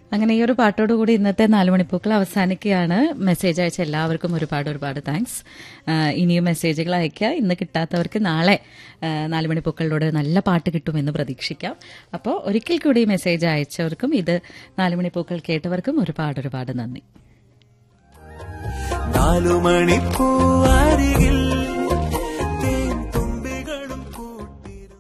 അങ്ങനെ ഈ ഒരു പാട്ടോടുകൂടി ഇന്നത്തെ നാല് മണിപ്പൂക്കൾ അവസാനിക്കുകയാണ് മെസ്സേജ് അയച്ച എല്ലാവർക്കും ഒരുപാട് ഒരുപാട് താങ്ക്സ് ഇനിയും മെസ്സേജുകൾ അയക്കുക ഇന്ന് കിട്ടാത്തവർക്ക് നാളെ ആ, നാല് മണിപ്പൂക്കളിലൂടെ നല്ല പാട്ട് കിട്ടുമെന്ന് പ്രതീക്ഷിക്കാം അപ്പോൾ ഒരിക്കൽ കൂടി മെസ്സേജ് അയച്ചവർക്കും ഇത് നാല് മണിപ്പൂക്കൾ കേട്ടവർക്കും ഒരുപാട് ഒരുപാട് നന്ദി നാലുമണിപ്പൂവാരികിൽ തേൻ തുമ്പികളും കൂട്ടിരും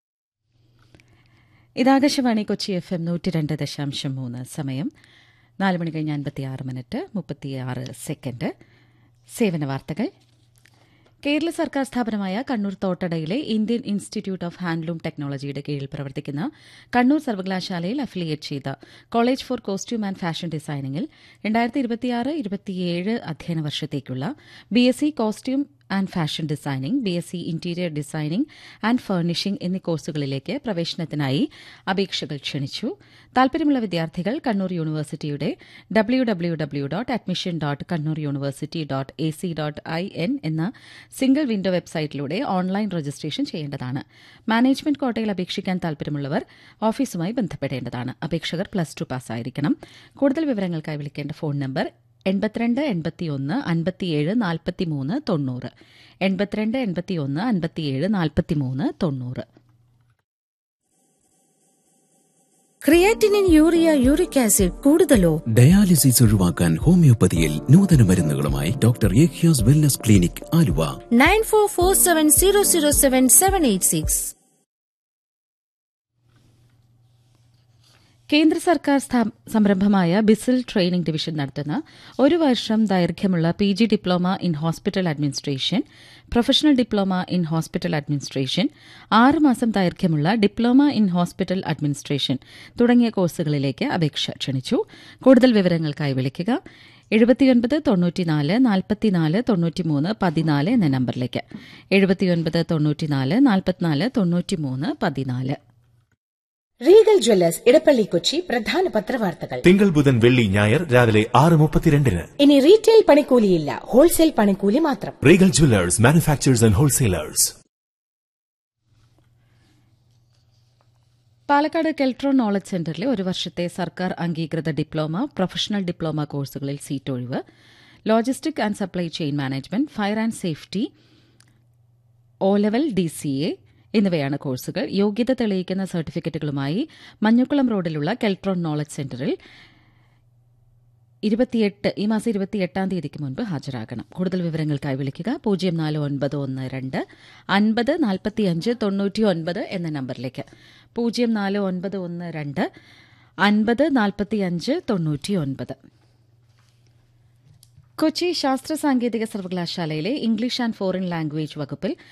ഇതാകാശവാണി കൊച്ചി എഫ് എം നൂറ്റി രണ്ട് ദശാംശം മൂന്ന് സമയം നാല് മണി കഴിഞ്ഞ് അൻപത്തിയാറ് മിനിറ്റ് മുപ്പത്തിയാറ് സെക്കൻഡ് സേവന വാർത്തകൾ കേരള സർക്കാർ സ്ഥാപനമായ കണ്ണൂർ തോട്ടടയിലെ ഇന്ത്യൻ ഇൻസ്റ്റിറ്റ്യൂട്ട് ഓഫ് ഹാൻഡ്ലൂം ടെക്നോളജിയുടെ കീഴിൽ പ്രവർത്തിക്കുന്ന കണ്ണൂർ സർവകലാശാലയിൽ അഫിലിയേറ്റ് ചെയ്ത college for costume and fashion ഡിസൈനിംഗിൽ രണ്ടായിരത്തി ഇരുപത്തിയാറ് ഇരുപത്തിയേഴ് അധ്യയന വർഷത്തേക്കുള്ള B S C costume and fashion designing B S C interior designing and furnishing എന്നീ കോഴ്സുകളിലേക്ക് പ്രവേശനത്തിനായി അപേക്ഷകൾ ക്ഷണിച്ചു താൽപര്യമുള്ള വിദ്യാർത്ഥികൾ കണ്ണൂർ യൂണിവേഴ്സിറ്റിയുടെ W W W dot admission dot Kannur university dot A C dot I N എന്ന സിംഗിൾ വിൻഡോ വെബ്സൈറ്റിലൂടെ ഓൺലൈൻ രജിസ്ട്രേഷൻ ചെയ്യേണ്ടതാണ് മാനേജ്മെന്റ് കോട്ടയിൽ അപേക്ഷിക്കാൻ താൽപര്യമുള്ളവർ ഓഫീസുമായി ബന്ധപ്പെടേണ്ടതാണ് അപേക്ഷകർ പ്ലസ് ടു പാസ്സായിരിക്കണം കൂടുതൽ വിവരങ്ങൾക്കായി വിളിക്കേണ്ട ഫോൺ നമ്പർ എൺപത്തിരണ്ട് എൺപത്തിയൊന്ന് അൻപത്തിയേഴ് നാൽപ്പത്തിമൂന്ന് തൊണ്ണൂറ് എൺപത്തിരണ്ട് എൺപത്തിയൊന്ന് അൻപത്തിയേഴ് നാൽപ്പത്തിമൂന്ന് തൊണ്ണൂറ് ക്രിയാറ്റിനിൻ യൂറിയ യൂറിക് ആസിഡ് കൂടുതലോ ഡയാലിസിസ് ഒഴിവാക്കാൻ ഹോമിയോപ്പതിയിൽ നൂതന മരുന്നുകളുമായി ഡോക്ടർ ഏഖ്യാസ് wellness clinic Aluva nine four four seven zero zero seven seven eight six കേന്ദ്ര സർക്കാർ സ്ഥാ- സംരംഭമായ ബിസിൽ ട്രെയിനിംഗ് ഡിവിഷൻ നടത്തുന്ന ഒരു വർഷം ദൈർഘ്യമുള്ള P G diploma in hospital administration professional diploma in hospital administration ആറ് മാസം ദൈർഘ്യമുള്ള ഡിപ്ലോമ ഇൻ ഹോസ്പിറ്റൽ അഡ്മിനിസ്ട്രേഷൻ തുടങ്ങിയ കോഴ്സുകളിലേക്ക് അപേക്ഷ ക്ഷണിച്ചു കൂടുതൽ വിവരങ്ങൾക്കായി വിളിക്കുക എഴുപത്തിയൊൻപത് തൊണ്ണൂറ്റിനാല് നാൽപ്പത്തിനാല് തൊണ്ണൂറ്റിമൂന്ന് പതിനാല് എന്ന നമ്പറിലേക്ക് എഴുപത്തിയൊൻപത് തൊണ്ണൂറ്റിനാല് നാൽപ്പത്തിനാല് തൊണ്ണൂറ്റിമൂന്ന് പതിനാല് റീഗൽ ജ്വല്ലേഴ്സ് ഇടപ്പള്ളി കൊച്ചി പ്രധാന പത്രവാർത്തകൾ തിങ്കൾ ബുധൻ വെള്ളി ഞായർ രാവിലെ ആറ് മുപ്പത്തിരണ്ടിന് ഇനി റീറ്റെയിൽ പണിക്കൂലിയില്ല ഹോൾസെയിൽ പണിക്കൂലി മാത്രം regal jewellers manufacturers and wholesalers Palakkad Keltron knowledge സെന്ററിലെ ഒരു വർഷത്തെ സർക്കാർ അംഗീകൃത ഡിപ്ലോമ പ്രൊഫഷണൽ ഡിപ്ലോമ കോഴ്സുകളിൽ സീറ്റ് ഒഴിവ് logistic and supply chain management fire and safety O level D C A എന്നിവയാണ് കോഴ്സുകൾ യോഗ്യത തെളിയിക്കുന്ന സർട്ടിഫിക്കറ്റുകളുമായി മഞ്ഞക്കുളം റോഡിലുള്ള കെൽട്രോൺ നോളജ് സെന്ററിൽ ഇരുപത്തിയെട്ട് ഈ മാസം ഇരുപത്തിയെട്ടാം തീയതിക്ക് മുൻപ് ഹാജരാകണം കൂടുതൽ വിവരങ്ങൾക്കായി വിളിക്കുക പൂജ്യം നാല് ഒൻപത് ഒന്ന് രണ്ട് അൻപത് നാൽപ്പത്തിയഞ്ച് തൊണ്ണൂറ്റി ഒൻപത് എന്ന നമ്പറിലേക്ക് പൂജ്യം നാല് ഒൻപത് ഒന്ന് രണ്ട് അൻപത് നാൽപ്പത്തിയഞ്ച് തൊണ്ണൂറ്റി ഒൻപത് കൊച്ചി ശാസ്ത്ര സാങ്കേതിക സർവകലാശാലയിലെ ഇംഗ്ലീഷ് ആൻഡ് ഫോറിൻ ലാംഗ്വേജ് വകുപ്പിൽ